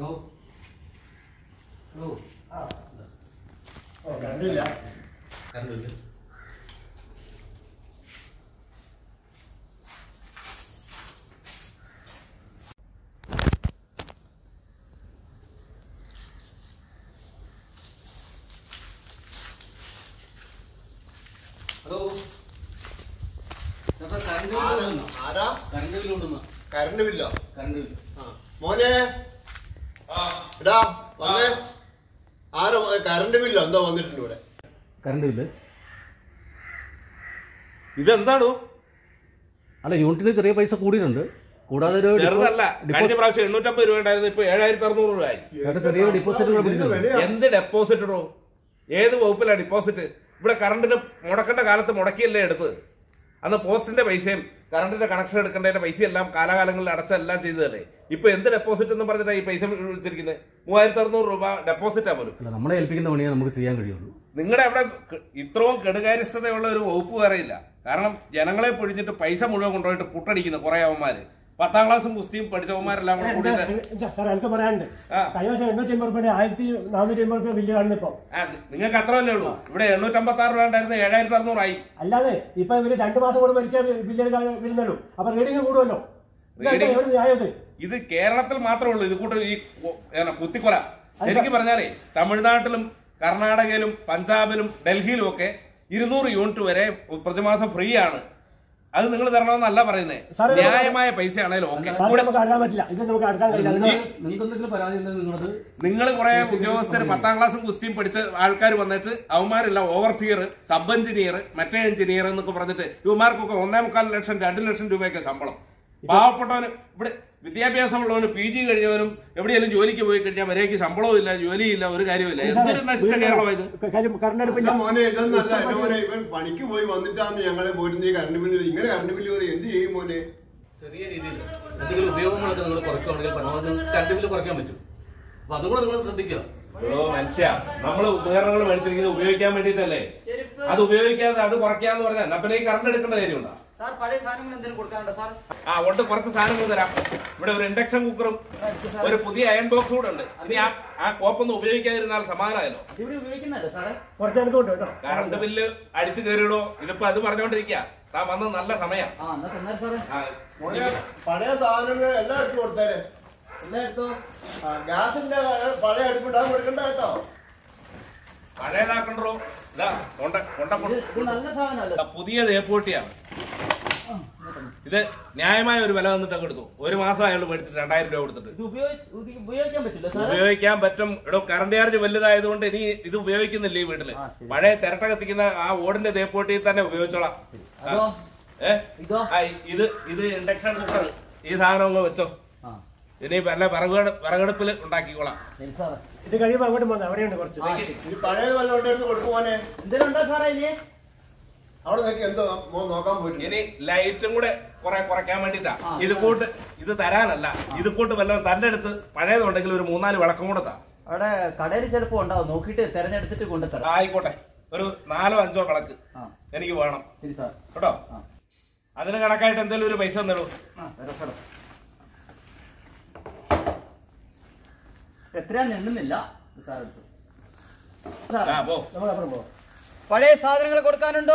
Hello hello ഓ കണ്ടില്ല current bill hello ചേട്ടാ കറണ്ട് ബില്ല് കൊണ്ടുവന്നോ? ആരാ കറണ്ട് ബില്ല് കൊണ്ടുവന്നോ? കറണ്ട് ബില്ലോ കറണ്ട് ബില്ല് മോനെ എടാ വന്നേ ആരോ കറണ്ട് ബില്ലോ എന്തോ വന്നിട്ടുണ്ട് ഇവിടെ കറണ്ട് ബില്ല് ഇതെന്താണോ അല്ല യൂണിറ്റിന് ചെറിയ പൈസ കൂടിയിട്ടുണ്ട് കൂടാതെ ഒരു ചെറുതല്ല ഡിപ്പോ- കഴിഞ്ഞ പ്രാവശ്യം എണ്ണൂറ്റമ്പത് രൂപ ഉണ്ടായിരുന്നു ഇപ്പൊ ഏഴായിരത്തി അറുന്നൂറ് രൂപയായി ചേട്ടാ ചെറിയ ഡിപ്പോസിറ്റ് കൂടെ എന്ത് പിടിച്ചിട്ടുണ്ട് വിലയാ? എന്ത് ഡെപ്പോസിറ്റ് ഇടോ ഏത് വകുപ്പിലാ ഡിപ്പോസിറ്റ് ഇവിടെ കറണ്ടിന് മുടക്കേണ്ട കാലത്ത് മുടക്കിയല്ലേ എടുത്തത് അന്ന് പോസ്റ്റിന്റെ പൈസയും കറണ്ടിന്റെ കണക്ഷൻ എടുക്കേണ്ടതിന്റെ പൈസയും എല്ലാം കാലാകാലങ്ങളിൽ അടച്ചെല്ലാം ചെയ്തതല്ലേ ഇപ്പൊ എന്ത് ഡെപ്പോസിറ്റ് എന്ന് പറഞ്ഞിട്ടാ ഈ പൈസ വിളിച്ചിരിക്കുന്നത് മൂവായിരത്തി അറുന്നൂറ് രൂപ ഡെപ്പോസിറ്റാ പോലും അല്ല നമ്മളെ ഏൽപ്പിക്കുന്ന പണിയെ നമുക്ക് ചെയ്യാൻ കഴിയുള്ളൂ നിങ്ങളുടെ അവിടെ ക- ഇത്രയും കെടുകാര്യസ്ഥതയുള്ള ഒരു വകുപ്പ് വേറെയില്ല കാരണം ജനങ്ങളെ പൊഴിഞ്ഞിട്ട് പൈസ മുഴുവൻ കൊണ്ടുപോയിട്ട് പുട്ടടിക്കുന്നു കുറെ അവന്മാര് പത്താം ക്ലാസ്സും കുസ്തിയും പഠിച്ചവന്മാരെല്ലാം കൂടെ കൂടിയിട്ട് എന്താ സാർ എനിക്ക് പറയാനുണ്ട് ആ. കഴിഞ്ഞ വർഷം എണ്ണൂറ്റി അമ്പത് രൂപയുടെ ആയിരത്തി നാനൂറ്റി അമ്പത് രൂപ ബില്ല് കാണുന്നു ഇപ്പൊ ആ, നിങ്ങൾക്ക് അത്ര തന്നെ ഉള്ളൂ ഇവിടെ എണ്ണൂറ്റമ്പത്തി ആറ് രൂപ ഉണ്ടായിരുന്ന ഏഴായിരത്തി അറുന്നൂറായി അല്ലാതെ ഇപ്പൊ ഇവര് രണ്ടു മാസം കൂടെ മരിക്കാൻ ബില്ല് വരുന്നുള്ളൂ അപ്പൊ റീഡിങ് കൂടുമല്ലോ ഇതെന്താ Reading- എവിടെ ന്യായത് ഇത് കേരളത്തിൽ മാത്രമേ ഉള്ളൂ ഇത് കൂട്ട് ഈ കൊ- ഏന കുത്തിക്കൊല ശരിക്കും പറഞ്ഞാലേ തമിഴ്നാട്ടിലും കർണാടകയിലും പഞ്ചാബിലും ഡൽഹിയിലും ഒക്കെ ഇരുന്നൂറ് യൂണിറ്റ് വരെ പ്രതിമാസം ഫ്രീ ആണ് അത് നിങ്ങൾ തരണമെന്നല്ല പറയുന്നത് സാറേ, ന്യായമായ പൈസയാണേലും ഓക്കെ സാറിന് നമുക്ക് അടക്കാൻ പറ്റില്ല ഇത് നമുക്ക് അടക്കാൻ കഴിയില്ല അതിന് നിങ്ങൾക്ക് എന്തെങ്കിലും പരാതി ഉണ്ടെങ്കിൽ നിങ്ങളത് നിങ്ങൾ കുറെ ഉദ്യോഗസ്ഥർ പത്താം ക്ലാസ്സും കുസ്തിയും പഠിച്ച ആൾക്കാർ വന്നിട്ട് അവന്മാരില്ല ഓവർസിയർ സബ് എഞ്ചിനീയർ മറ്റേ എഞ്ചിനീയർ എന്നൊക്കെ പറഞ്ഞിട്ട് ഇവന്മാർക്കൊക്കെ ഒന്നേ മുക്കാൽ ലക്ഷം രണ്ട് ലക്ഷം രൂപയൊക്കെ ശമ്പളം പാവപ്പെട്ടവന് ഇവിടെ വിദ്യാഭ്യാസമുള്ളവന് പി ജി കഴിഞ്ഞവനും എവിടെയെങ്കിലും ജോലിക്ക് പോയി കഴിഞ്ഞാൽ മര്യാദയ്ക്ക് ശമ്പളവും ഇല്ല ജോലിയില്ല ഒരു കാര്യമില്ല എന്തൊരു നശിച്ച കേരളമായത് കാര്യം കറണ്ട് അടുപ്പില്ല അല്ല മോനെ ഇതൊന്നല്ല എന്റെ മോനെ ഇവൻ പണിക്ക് പോയി വന്നിട്ടാണ് ഞങ്ങളെ പോരുന്ന ഈ കറണ്ട് ബില്ല് ഇങ്ങനെ കറണ്ട് ബില്ല് പറയും എന്ത് ചെയ്യും മോനെ ചെറിയ രീതിയിൽ എന്തെങ്കിലും ഉപയോഗങ്ങളൊക്കെ നിങ്ങൾ കുറയ്ക്കുകയാണെങ്കിൽ പരമാവധി നിങ്ങൾക്ക് കറണ്ട് ബില്ല് കുറയ്ക്കാൻ പറ്റും അപ്പൊ അതും കൂടെ നിങ്ങൾ ശ്രദ്ധിക്കുക ഓ മനുഷ്യ നമ്മൾ ഉപകരണങ്ങൾ മേടിച്ചിരിക്കുന്നത് ഉപയോഗിക്കാൻ വേണ്ടിയിട്ടല്ലേ അത് ഉപയോഗിക്കാതെ അത് കുറയ്ക്കാന്ന് പറഞ്ഞാൽ എന്നാ പിന്നെ ഈ കറണ്ട് എടുക്കേണ്ട കാര്യമുണ്ടോ സാർ പഴയ സാധനങ്ങൾ എന്തെങ്കിലും കൊടുക്കാനുണ്ടോ സാർ ആ ഉണ്ട് കുറച്ച് സാധനങ്ങൾ തരാം ഇവിടെ ഒരു ഇൻഡക്ഷൻ കുക്കറും ഒരു പുതിയ അയൺ ബോക്സ് കൂടെ ഉണ്ട് ഇനി ആ ആ കോപ്പൊന്നും ഉപയോഗിക്കാതിരുന്നാൽ സമാധാനമായല്ലോ ഇവിടെ ഉപയോഗിക്കുന്നല്ലേ സാറേ കുറച്ച് എനിക്കുണ്ട് കേട്ടോ കറണ്ട് ബില്ല് അടിച്ചു കയറിയിടോ ഇതിപ്പോ അത് പറഞ്ഞോണ്ടിരിക്കുക താൻ വന്നത് നല്ല സമയം ആ എന്നാ തന്നാൽ സാറേ മോനെ പഴയ സാധനങ്ങൾ എല്ലാം എടുത്തു കൊടുത്തേരെ എല്ലാം എടുത്തോ ആ, ഗ്യാസിന്റെ പഴയ അടുപ്പുണ്ടാകും കൊടുക്കണ്ട കേട്ടോ പഴയതാക്കണ്ടോ ഇതാ കൊണ്ട കൊണ്ട ഇത് ഇത് നല്ല സാധനമല്ലേ ഇതാ, പുതിയ തേപ്പൂട്ടിയാണ് ഇത് ന്യായമായ ഒരു വില തന്നിട്ട് അങ്ങ് എടുത്തു ഒരു മാസം അയാൾ മേടിച്ചിട്ട് രണ്ടായിരം രൂപ കൊടുത്തിട്ട് ഇത് ഉപയോഗി ഇത് ഉപയോഗിക്കാൻ പറ്റില്ല സാറേ ഉപയോഗിക്കാൻ പറ്റും ഇവിടെ കറണ്ട് ചാർജ് വലുതായതുകൊണ്ട് ഇനി ഇത് ഉപയോഗിക്കുന്നില്ല ഈ വീട്ടില് ആ, ശരി. പഴയ ചിരട്ട കത്തിക്കുന്ന ആ ഓടിന്റെ തേപ്പോട്ടിയിൽ തന്നെ ഉപയോഗിച്ചോളാം അതോ ഏ ഇതോ ആ, ഇത് ഇത് ഇൻഡക്ഷൻ കുക്കർ ഈ സാധനം അങ്ങ് വെച്ചോ ആ ഇനി വല്ല വിറകട് വിറകടുപ്പിൽ ഉണ്ടാക്കിക്കോളാം ശരി സാറേ ഇത് കഴിയുമ്പോ അങ്ങോട്ട് പോകുന്നത് അവിടെയുണ്ട് കുറച്ച് ആ ശരി ഈ പഴയ വല്ല എടുത്ത് കൊടുക്കും മോനെ എന്തെങ്കിലും ഉണ്ടോ സാറേ ഇനി അവിടെ നിനക്ക് എന്തോ മോൻ നോക്കാൻ പോയിട്ടുണ്ട് ഇനി ലൈറ്റും കൂടെ കുറെ കുറയ്ക്കാൻ വേണ്ടിട്ടാ ആ, ഇത് കൂട്ട് ഇത് തരാനല്ല ഇത് കൂട്ട് വല്ലതും തന്റെ അടുത്ത് പഴയതുണ്ടെങ്കിൽ ഒരു മൂന്നാല് വിളക്കം കൂടെ താ അവിടെ കടയിൽ ചിലപ്പോ ഉണ്ടാവും നോക്കിയിട്ട് തെരഞ്ഞെടുത്തിട്ട് കൊണ്ടുതരാം ആയിക്കോട്ടെ ഒരു നാലോ അഞ്ചോ വിളക്ക് ആ എനിക്ക് വേണം ശരി സാർ കേട്ടോ ആ അതിന് കണക്കായിട്ട് എന്തെങ്കിലും ഒരു പൈസ തന്നേടൂ ആ തരാം സാറേ എത്രയാന്ന് എണ്ണുന്നില്ല ഇത് സാർ എടുത്തു സാർ ആ പോ നമ്മൾ അപ്പുറം പോവാം പഴയ സാധനങ്ങൾ കൊടുക്കാനുണ്ടോ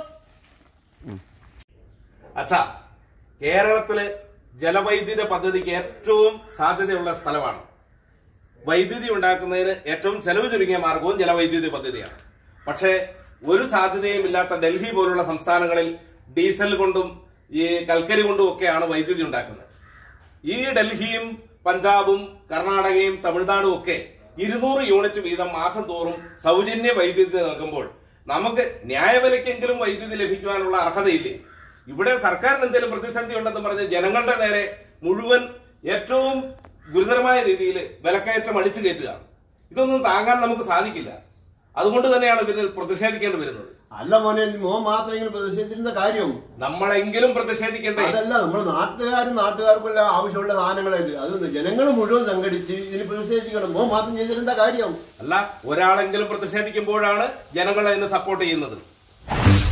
അച്ഛാ കേരളത്തില് ജലവൈദ്യുത പദ്ധതിക്ക് ഏറ്റവും സാധ്യതയുള്ള സ്ഥലമാണ് വൈദ്യുതി ഉണ്ടാക്കുന്നതിന് ഏറ്റവും ചെലവ് ചുരുങ്ങിയ മാർഗവും ജലവൈദ്യുതി പദ്ധതിയാണ് പക്ഷേ ഒരു സാധ്യതയും ഇല്ലാത്ത ഡൽഹി പോലുള്ള സംസ്ഥാനങ്ങളിൽ ഡീസൽ കൊണ്ടും ഈ കൽക്കരി കൊണ്ടും ഒക്കെയാണ് വൈദ്യുതി ഉണ്ടാക്കുന്നത് ഈ ഡൽഹിയും പഞ്ചാബും കർണാടകയും തമിഴ്നാടും ഒക്കെ ഇരുന്നൂറ് യൂണിറ്റ് വീതം മാസം തോറും സൗജന്യ വൈദ്യുതി നൽകുമ്പോൾ നമുക്ക് ന്യായവിലക്കെങ്കിലും വൈദ്യുതി ലഭിക്കുവാനുള്ള അർഹതയില്ലേ ഇവിടെ സർക്കാരിന് എന്തെങ്കിലും പ്രതിസന്ധി ഉണ്ടെന്ന് പറഞ്ഞ് ജനങ്ങളുടെ നേരെ മുഴുവൻ ഏറ്റവും ഗുരുതരമായ രീതിയിൽ വിലക്കയറ്റം അടിച്ചു കയറ്റുകയാണ് ഇതൊന്നും താങ്ങാൻ നമുക്ക് സാധിക്കില്ല അതുകൊണ്ട് തന്നെയാണ് ഇതിൽ പ്രതിഷേധിക്കേണ്ടി വരുന്നത് അല്ല മോനെ നീ മോൻ മാത്രം ഇങ്ങനെ പ്രതിഷേധിച്ചിരുന്ന കാര്യം നമ്മളെങ്കിലും പ്രതിഷേധിക്കണ്ടേ അതല്ല നമ്മൾ നാട്ടുകാരും നാട്ടുകാർക്കുള്ള ആവശ്യമുള്ള സാധനങ്ങളായത് അത് ജനങ്ങൾ മുഴുവൻ സംഘടിച്ച് ഇതിന് പ്രതിഷേധിക്കണം മോൻ മാത്രം ചെയ്തിരുന്ന കാര്യം അല്ല ഒരാളെങ്കിലും പ്രതിഷേധിക്കുമ്പോഴാണ് ജനങ്ങൾ അതിന് സപ്പോർട്ട് ചെയ്യുന്നത്